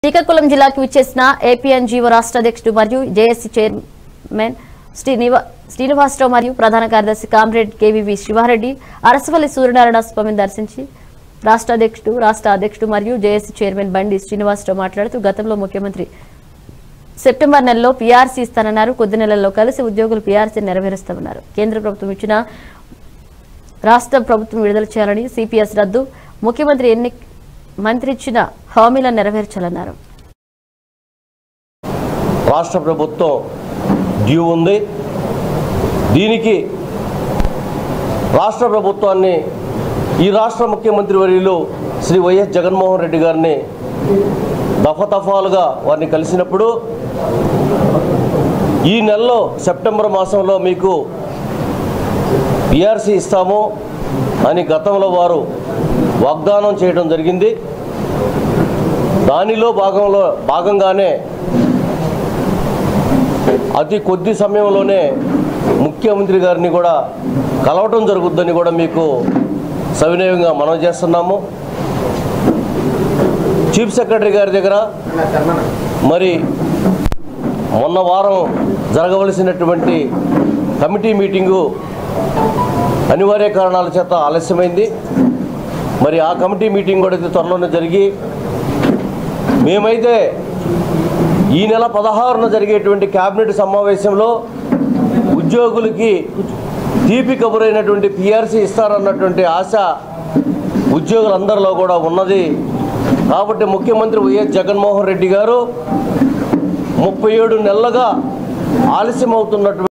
శ్రీకాకుళం జిల్లాకు విచ్చేసిన ఏపీఎన్జీఓ రాష్ట్ర అధ్యక్షుడు మరియు జేఏసీ చైర్మన్ శ్రీనివా శ్రీనివాసరావు మరియు ప్రధాన కార్యదర్శి కామ్రేడ్ కేవీవి శివారెడ్డి అరసవల్లి సూర్యనారాయణ స్వామిని దర్శించి రాష్ట్ర అధ్యక్షుడు రాష్ట్ర అధ్యక్షుడు మరియు జేఏసీ చైర్మన్ బండి శ్రీనివాసరావు మాట్లాడుతూ గతంలో ముఖ్యమంత్రి సెప్టెంబర్ నెలలో పీఆర్సీ ఇస్తానన్నారు కొద్ది నెలల్లో కలిసి ఉద్యోగులు పీఆర్సీ నెరవేరుస్తామన్నారు కేంద్ర ప్రభుత్వం ఇచ్చిన రాష్ట్ర ప్రభుత్వం విడుదల చేయాలని సిపిఎస్ రద్దు ముఖ్యమంత్రి ఎన్ని మంత్రి ఇచ్చిన హామీలను నెరవేర్చాలన్నారు రాష్ట్ర ప్రభుత్వం డ్యూ ఉంది దీనికి రాష్ట్ర ప్రభుత్వాన్ని ఈ రాష్ట్ర ముఖ్యమంత్రి వర్యులు శ్రీ వైఎస్ జగన్మోహన్ రెడ్డి గారిని దఫదఫాలుగా వారిని కలిసినప్పుడు ఈ నెలలో సెప్టెంబర్ మాసంలో మీకు పిఆర్సీ ఇస్తాము అని గతంలో వారు వాగ్దానం చేయడం జరిగింది దానిలో భాగంలో భాగంగానే అతి కొద్ది సమయంలోనే ముఖ్యమంత్రి గారిని కూడా కలవటం జరుగుద్దని కూడా మీకు సవినయంగా మనం చేస్తున్నాము చీఫ్ సెక్రటరీ గారి దగ్గర మరి మొన్న వారం జరగవలసినటువంటి కమిటీ మీటింగు అనివార్య కారణాల చేత ఆలస్యమైంది మరి ఆ కమిటీ మీటింగ్ కూడా ఇది త్వరలోనే జరిగి మేమైతే ఈ నెల పదహారున జరిగేటువంటి కేబినెట్ సమావేశంలో ఉద్యోగులకి తీపి కబురైనటువంటి పిఆర్సీ ఇస్తారన్నటువంటి ఆశ ఉద్యోగులందరిలో కూడా ఉన్నది కాబట్టి ముఖ్యమంత్రి వైఎస్ జగన్మోహన్ రెడ్డి గారు ముప్పై ఏడు నెలలుగా ఆలస్యం అవుతున్నటువంటి